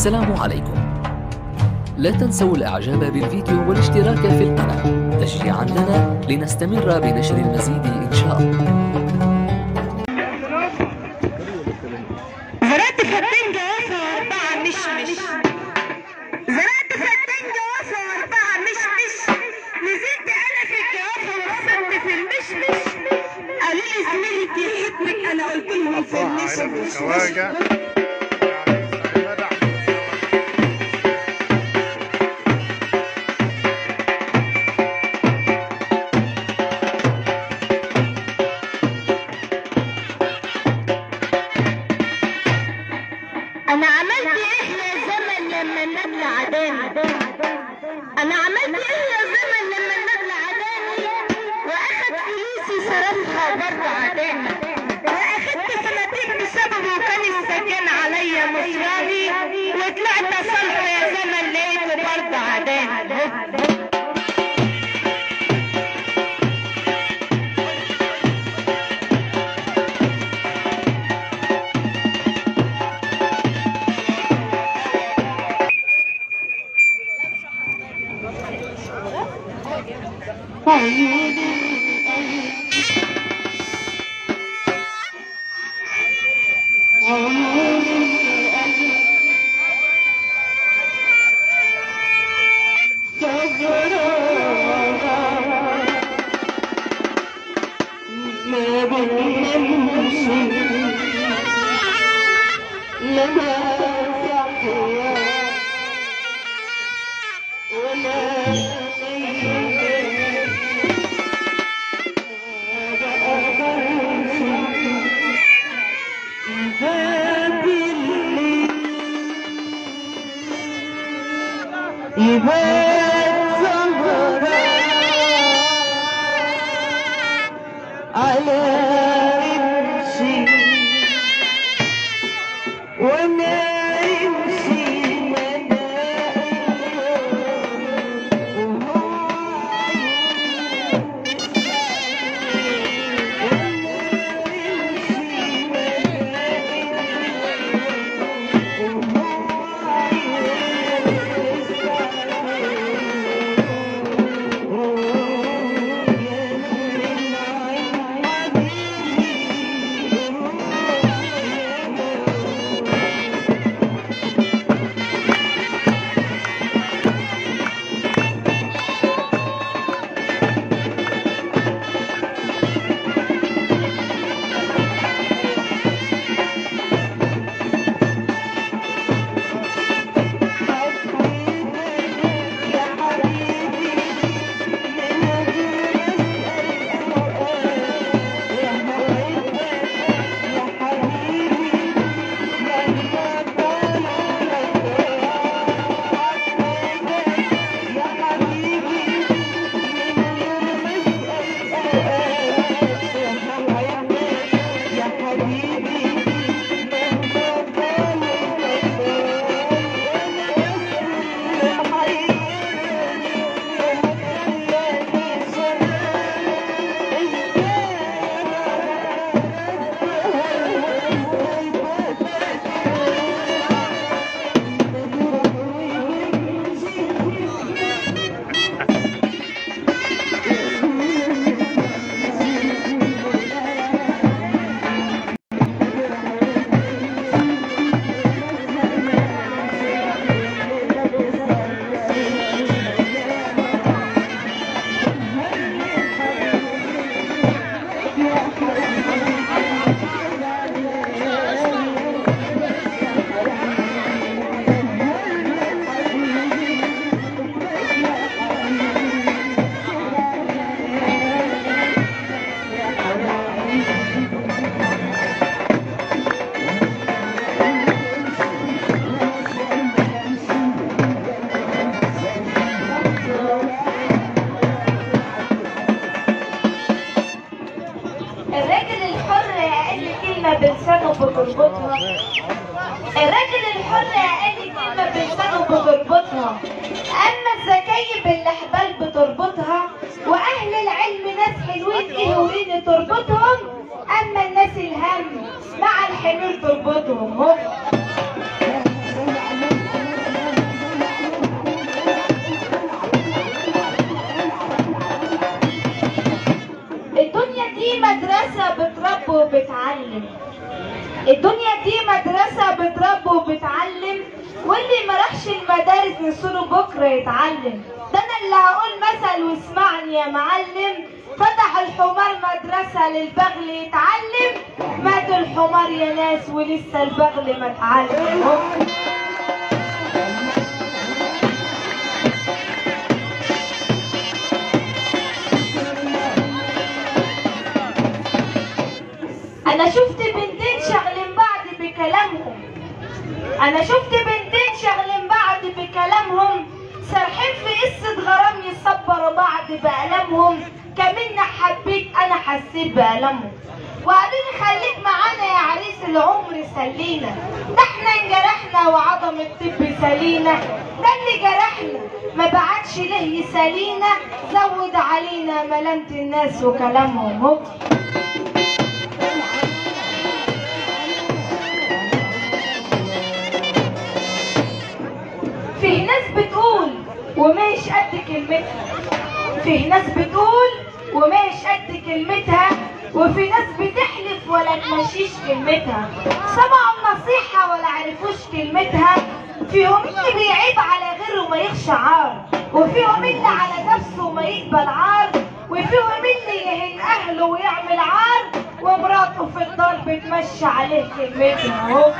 السلام عليكم لا تنسوا الاعجاب بالفيديو والاشتراك في القناة تشجيعا لنا لنستمر بنشر المزيد ان شاء الله زرعت فدان جوافة وأربعة مشمش زرعت فدان جوافة وأربعة مشمش نزلت أنا في الجوافة ووصلت في المشمش قالوا لي زميلتي يحبك أنا قلت لهم في المشمش خواجة أنا عملت إيه يا زمن لما النبل عداني أنا عملت إيه يا زمن لما النبل عداني وأخد فلوسي صرفها برضه عداني وأخدت سنتين بسببه وكان السجان عليا مصراني وطلعت أصلحه يا زمن لقيته برضه عداني ما بنمشي لما صحيا ولا يبات زهرة على رمشي وانا رمشي الراجل الحر اقل كلمه بلسانه بتربطها الراجل الحر اقل كلمه بلسانه بتربطها اما الزكايب الاحبال بتربطها واهل العلم ناس حلوين ايه ورين تربطهم اما الناس الهم مع الحلول تربطهم هوب الدنيا دي مدرسة بتربي وبتعلم واللي ما راحش المدارس نصيره بكرة يتعلم ده انا اللي هقول مثل واسمعني يا معلم فتح الحمار مدرسة للبغل يتعلم مات الحمار يا ناس ولسه البغل ما اتعلم انا شفت بنتين شغلين بعض بكلامهم انا شفت بنتين شغلين بعض بكلامهم سارحين في قصة غرام يصبروا بعض بألمهم كمن حبيت انا حسيت بألمهم وقالوا لي خليك معانا يا عريس العمر سلينا ده احنا انجرحنا وعظم الطب سلينا ده اللي جرحنا ما بعدش ليه يسالينا زود علينا ملامة الناس وكلامهم هو فيه ناس بتقول ومش قد كلمتها فيه ناس بتقول ومش قد كلمتها وفي ناس بتحلف ولا تمشيش كلمتها سمعوا النصيحة ولا عرفوش كلمتها فيهم اللي بيعيب على غيره ما يخشى عار وفيهم اللي على نفسه ما يقبل عار وفيهم اللي يهين أهله ويعمل عار ومراته في الدار بتمشي عليه كلمتها اهو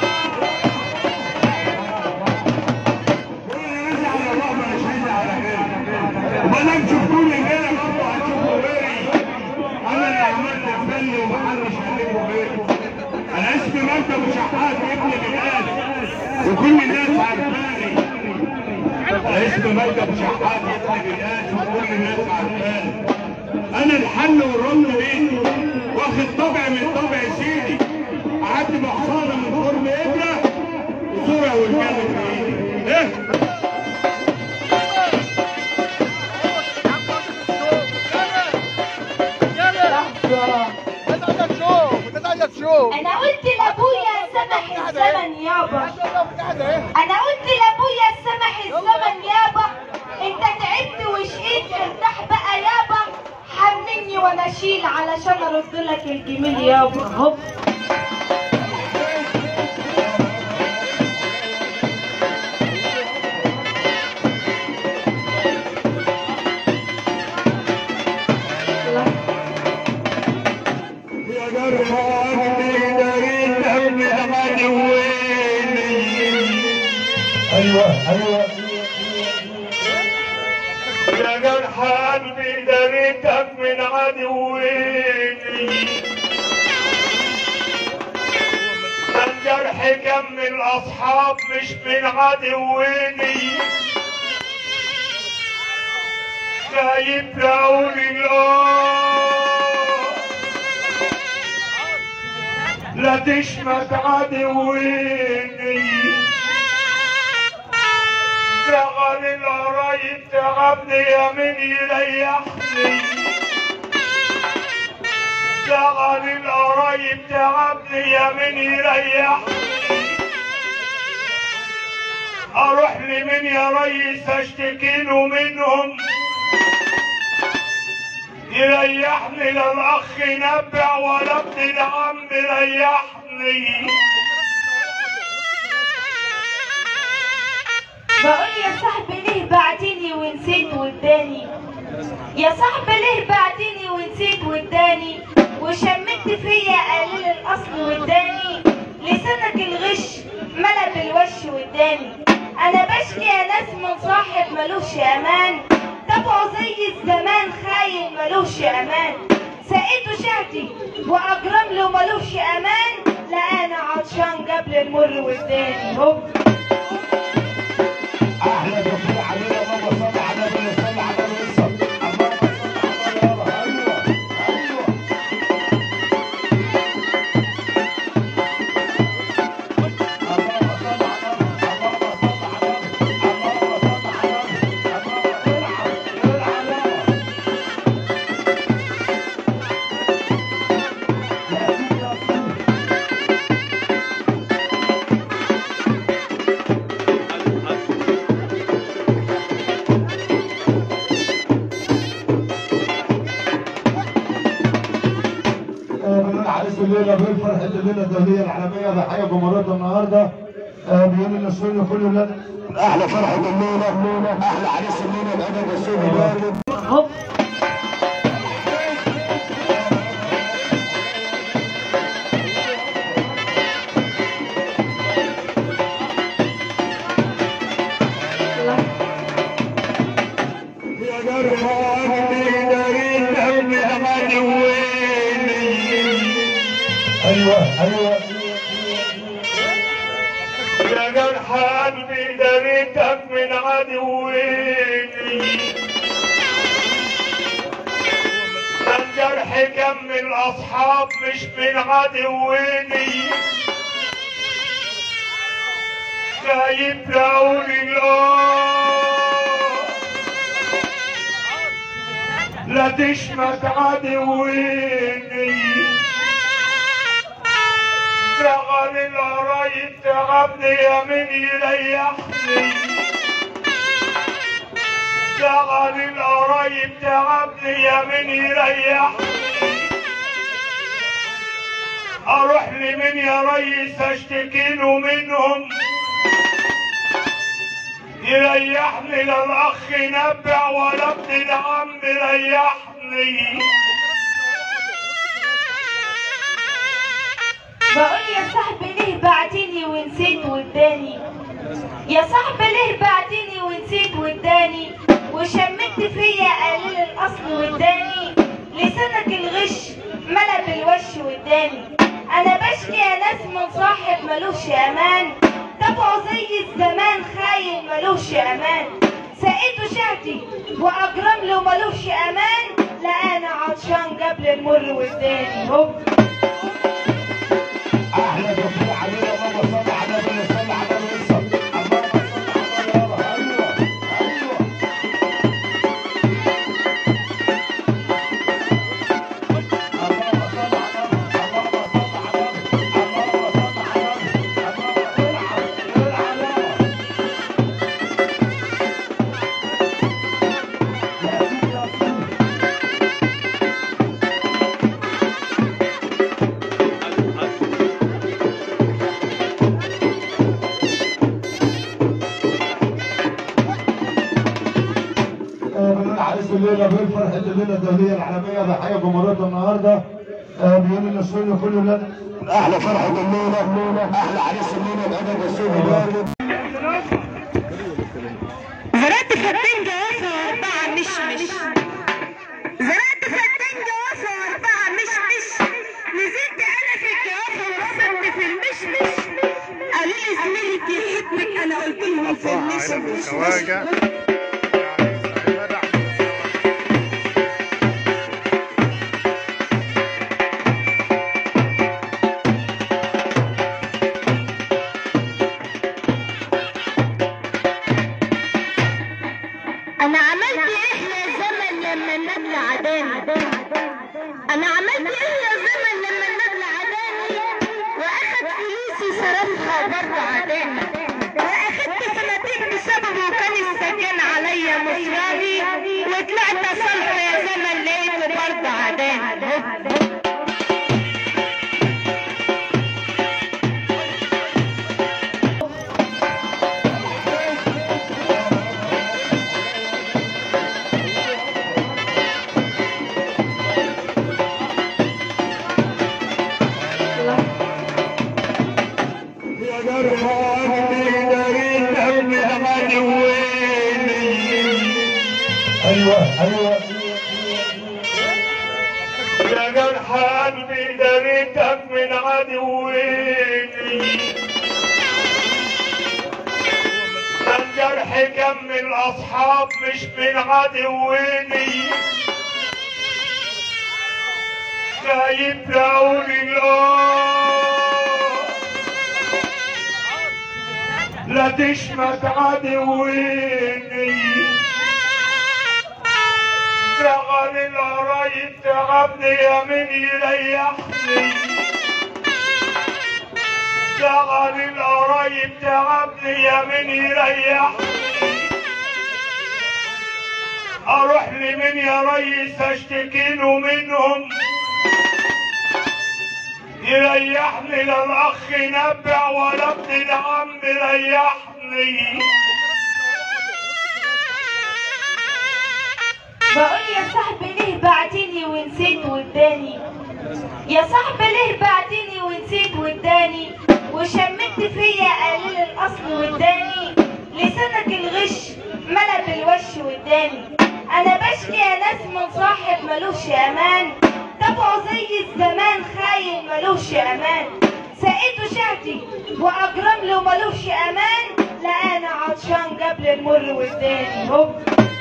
وانا تشوفوني هنا برضه هتشوفوا غيري انا اللي عملت الفن ومحدش قلبه غيري انا اسمي مركب شحات ابن بلال وكل الناس عارفاني انا اسمي مركب شحات ابن بلال وكل الناس عارفاني انا الحل والرمل بيتي واخد طبع من طبع سيدي قعدت بحصانه من قرب ابره وصوره والكلب في ايدي ايه لحظة انا قلت لابويا سمح الزمن يابا انا قلت لابويا سمح الزمن يابا انت تعبت وشقيت ارتاح بقى يابا حملني وانا اشيل علشان ارد لك الجميل يابا هوب يا جرحان بيدك دم عدويني ايوه ايوه يا جرحان بيدك من عدويني الجرح كم من الاصحاب مش من عدويني خايف دعوني الآه لا تشمت عدويني شغل القرايب تعبني يا من يريحني شغل القرايب تعبني يا من يريحني اروح لمين يا ريس اشتكي له منهم يريحني لا الاخ نبع ولا ابن العم يريحني بقول يا صاحبي ليه بعتني ونسيت وداني يا صاحبي ليه بعتني ونسيت وداني وشمت فيا قليل الاصل وداني لسانك الغش ملا بالوش وداني انا بشكي يا ناس من صاحب ملوش امان تبعه زي الزمان خاين ملوش امان سقيته شهدي واجرم له ملوش امان لا انا عطشان قبل المر وداني هوب احلى دكتور علينا اللهم صل على النبي صل على النبي صل اللهم صل على النبي ايوه ايوه الليله بيفرح الليله الدوليه العالميه بحياه جمهوريتنا النهارده آه، بيقول لنا السوري كل ولاد احلى فرحه الليله احلى عريس الليله الادب السوري بارد هوب يا جرح قلبي داريت قبل عدويني ايوه ايوه يا جرح قلبي داريتك من عدويني ده الجرح كان من الاصحاب مش من عدويني خايف لعوني الله لا تشمت عدويني شغل القرايب تعبني يا من يريحني شغل القرايب تعبني يا من يريحني اروح لمين يا ريس اشتكي له منهم يريحني لا الاخ نبع ولا ابن العم يريحني بقول يا صاحبي ليه بعتني ونسيت وداني يا صاحبي ليه بعتني ونسيت وداني وشمت فيا قليل الاصل وداني لسانك الغش ملا بالوش وداني انا بشكي يا ناس من صاحب ملوش امان تبعه زي الزمان خاين ملوش امان سقيته شهدي واجرم له ملوش امان لا انا عطشان قبل المر وداني هوب احلى دخول علينا اللهم صل على النبي صل على النبي صل اللهم صل على النبي ايوه ايوه اللهم صل على النبي اللهم صل على النبي اللهم صل على النبي اللهم صل على النبي ياسين ياسين آه، بنقول عريس الليله بيفرح الليله الدوليه العالميه بحياه جمهوريتنا النهارده آه، بيقول لنا السوري كل ولاد احلى فرحه الليله احلى عريس الليله الادب السوري بارد زرعت فدان جوافة وأربعة مش مش زرعت فدان جوافة وأربعة مش مش نزلت أنا في الجوافة وصلت في المشمش قالوا لي زميلك يحبك أنا قلت لهم في المشمش أنا عملت إيه يا زمن لما النبل عداني أنا عملت إيه يا زمن لما النبل عداني وأخد فلوسي صرفها بره عداني وأخدت سنتين بسببه وكان السجان عليا مصراني وطلعت أصلحه يا زمن لقيته برضه عداني يا جرح قلبي داريت قبل عدويني ايوه ايوه يا جرح قلبي داريتك من عدويني ده الجرح كان من الاصحاب مش من عدويني خايف لعوني الله لا تشمت عدويني شغل القرايب تعبني يا من يريحني شغل القرايب تعبني يا من يريحني اروح لمين يا ريس اشتكي له منهم يريحني لا الاخ ينبع ولا ابن العم يريحني بقول يا صاحبي ليه بعتني ونسيت وداني يا صاحبي ليه بعتني ونسيت وداني وشمت فيا قليل الاصل وداني لسانك الغش ملا بالوش وداني انا بشكي يا ناس من صاحب ملوش امان تبعه زي الزمان خاين ملوش امان سقيته شهدي واجرم له ملوش امان لا انا عطشان قبل المر وداني هوب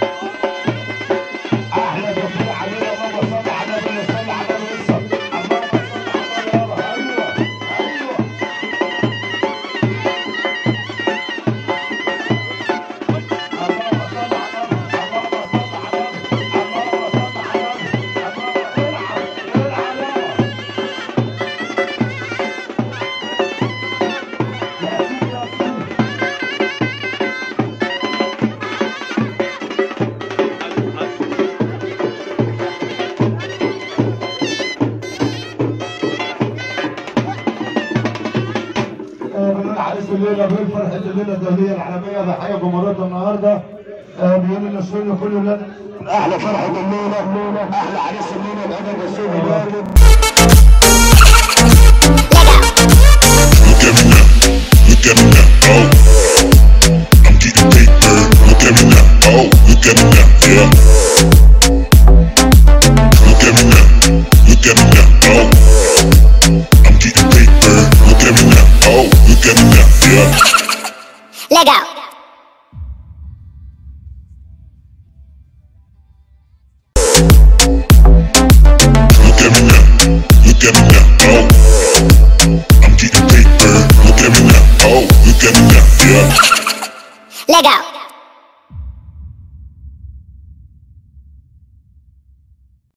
احلى دخول علينا اللهم صل على النبي صل على النبي صل اللهم صل على النبي ايوه ايوه اللهم صل على النبي اللهم صل على النبي اللهم صل على النبي اللهم العب العب يا سيدي يا سيدي آه، بنقول عريس الليله بيفرح الليله الدوليه العالميه بحياه جمهوريه النهارده آه، بيقول ان السنه كل ولاد احلى فرحه الليله احلى عريس الليله الادب السوري بارد Look at me now, look at me now, oh I'm getting paper, look at me now, oh Look at me now, yeah Look at me now, look at me now, oh I'm getting paper, look at me now, oh Look at me now, yeah Lego. Look at me now, look at me now, oh I'm getting paper, look at me now, oh Look at me now, yeah Lego.